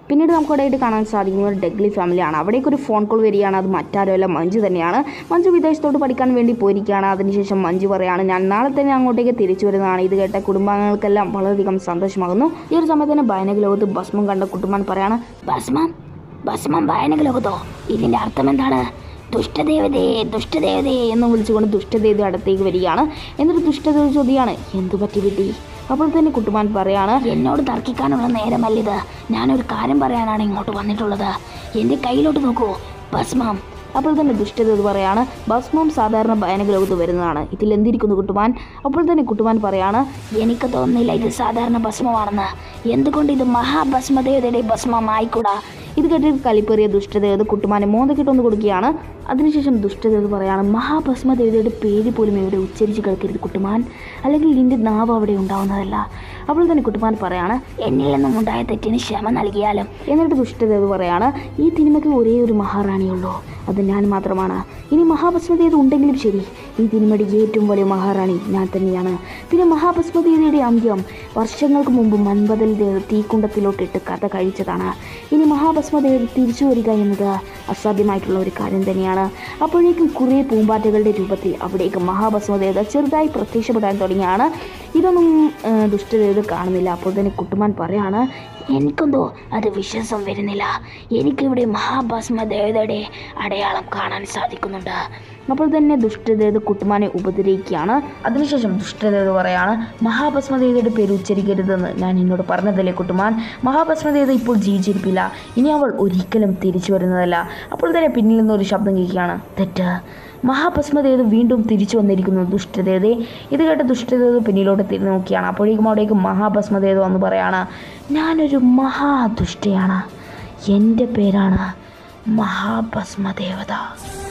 പിന്നീട് നമുക്ക് അവിടെയായിട്ട് കാണാൻ സാധിക്കുന്നത് ഡെഗ്ലി ഫാമിലിയാണ് അവിടേക്ക് ഒരു ഫോൺ കോൾ വരികയാണ് അത് മറ്റാരുമല്ല മഞ്ജു തന്നെയാണ് മഞ്ജു വിദേശത്തോട്ട് പഠിക്കാൻ വേണ്ടി പോയിരിക്കുകയാണ് അതിനുശേഷം മഞ്ജു പറയാണ് ഞാൻ നാളെ തന്നെ അങ്ങോട്ടേക്ക് തിരിച്ചു വരുന്നതാണ് ഇത് കേട്ട കുടുംബാംഗങ്ങൾക്കെല്ലാം വളരെയധികം സന്തോഷമാകുന്നു ഈ ഒരു സമയത്ത് തന്നെ ഭയാനക ലോകത്ത് ഭസ്മം കണ്ട കുട്ടുമാൻ പറയാണ് ഭസ്മം ഭസ്മം ഭയാനക ലോകത്തോ ഇതിന്റെ അർത്ഥം എന്താണ് ദുഷ്ടദേവതേ ദുഷ്ടദേവതേ എന്ന് വിളിച്ചുകൊണ്ട് ദുഷ്ടദേവി അടുത്തേക്ക് വരികയാണ് എന്നിട്ട് ദുഷ്ടദേവി ചോദ്യമാണ് എന്തു പറ്റി വിട്ടി അപ്പോൾ തന്നെ കുട്ടുമാൻ പറയാണ് എന്നോട് തർക്കിക്കാനുള്ള നേരമല്ലിത് ഞാനൊരു കാര്യം പറയാനാണ് ഇങ്ങോട്ട് വന്നിട്ടുള്ളത് എൻ്റെ കയ്യിലോട്ട് നോക്കൂ ഭസ്മം അപ്പോൾ തന്നെ ദുഷ്ടദേവി പറയാണ് ഭസ്മം സാധാരണ ഭയാനക ലോകത്ത് വരുന്നതാണ് ഇതിൽ എന്തിരിക്കുന്നു കുട്ടുമാൻ അപ്പോൾ തന്നെ കുട്ടുമാൻ പറയാണ് എനിക്ക് തോന്നുന്നില്ല ഇത് സാധാരണ ഭസ്മമാണെന്ന് എന്തുകൊണ്ട് ഇത് മഹാഭസ്മദേവതയുടെ ഭസ്മം ആയിക്കൂടാ ഇത് കേട്ടിട്ട് കലിപ്പേറിയ ദുഷ്ടദേവത കുട്ടുമാനെ മോന്തക്കിട്ടൊന്ന് കൊടുക്കുകയാണ് അതിനുശേഷം ദുഷ്ടദേവത പറയാണ് മഹാഭസ്മദേവതയുടെ പേര് പോലും ഇവിടെ ഉച്ചരിച്ച് കേൾക്കരുത് കുട്ടുമാൻ അല്ലെങ്കിൽ നിന്റെ നാവ് അവിടെ ഉണ്ടാവുന്നതല്ല അപ്പോൾ തന്നെ കുട്ടുമാൻ പറയാണ് എന്നിൽ നിന്നും ഉണ്ടായ തെറ്റിന് ക്ഷമ നൽകിയാലും എന്നിട്ട് ദുഷ്ടദേവ പറയാണ് ഈ തിന്മയ്ക്ക് ഒരേ ഒരു മഹാറാണിയുള്ളൂ അത് ഞാൻ മാത്രമാണ് ഇനി മഹാഭസ്മദേവത ഉണ്ടെങ്കിലും ശരി ഈ തിന്മയുടെ ഏറ്റവും വലിയ മഹാറാണി ഞാൻ തന്നെയാണ് പിന്നെ മഹാഭസ്മദേവതയുടെ അന്ത്യം വർഷങ്ങൾക്ക് മുമ്പ് മൻപതൽ ദേവ തീക്കുണ്ടത്തിലോട്ടിട്ട് കഥ കഴിച്ചതാണ് ഇനി മഹാഭസ്മദേവത തിരിച്ചു വരിക എന്നത് അസാധ്യമായിട്ടുള്ള ഒരു കാര്യം തന്നെയാണ് അപ്പോഴേക്കും കുറേ പൂമ്പാറ്റകളുടെ രൂപത്തിൽ അവിടേക്ക് മഹാഭസ്മദേവത ചെറുതായി പ്രത്യക്ഷപ്പെടാൻ തുടങ്ങിയാണ് ഇതൊന്നും ആ, ദുഷ്ടദേവത കാണുന്നില്ല അപ്പോൾ തന്നെ കുട്ടുമാൻ പറയാണ് എനിക്കെന്തോ അത് വിശ്വാസം വരുന്നില്ല എനിക്കിവിടെ മഹാഭസ്മദേവതയുടെ അടയാളം കാണാൻ സാധിക്കുന്നുണ്ട് അപ്പോൾ തന്നെ ദുഷ്ടദേവത കുട്ടുമാനെ ഉപദ്രവിക്കുകയാണ് അതിനുശേഷം ദുഷ്ടദേവത പറയാണ് മഹാഭസ്മദേവതയുടെ പേര് ഉച്ചരിക്കരുതെന്ന് ഞാൻ എന്നോട് പറഞ്ഞതല്ലേ കുട്ടുമാൻ മഹാഭസ്മദേവത ഇപ്പോൾ ജീവിച്ചിരിപ്പില്ല ഇനി അവൾ ഒരിക്കലും തിരിച്ചു വരുന്നതല്ല അപ്പോൾ തന്നെ പിന്നിൽ നിന്ന് ഒരു ശബ്ദം കേൾക്കുകയാണ് തെറ്റ് മഹാഭസ്മദേവത വീണ്ടും തിരിച്ചു വന്നിരിക്കുന്നു ദുഷ്ടദേവതയെ ഇത് കേട്ട് ദുഷ്ടദേവത പിന്നിലോട്ട് തിരിഞ്ഞു നോക്കിയാണ് അപ്പോഴേക്കും അവിടേക്ക് മഹാഭസ്മദേവത വന്ന് പറയാണ് ഞാനൊരു മഹാദുഷ്ടയാണ് എൻ്റെ പേരാണ് മഹാഭസ്മദേവത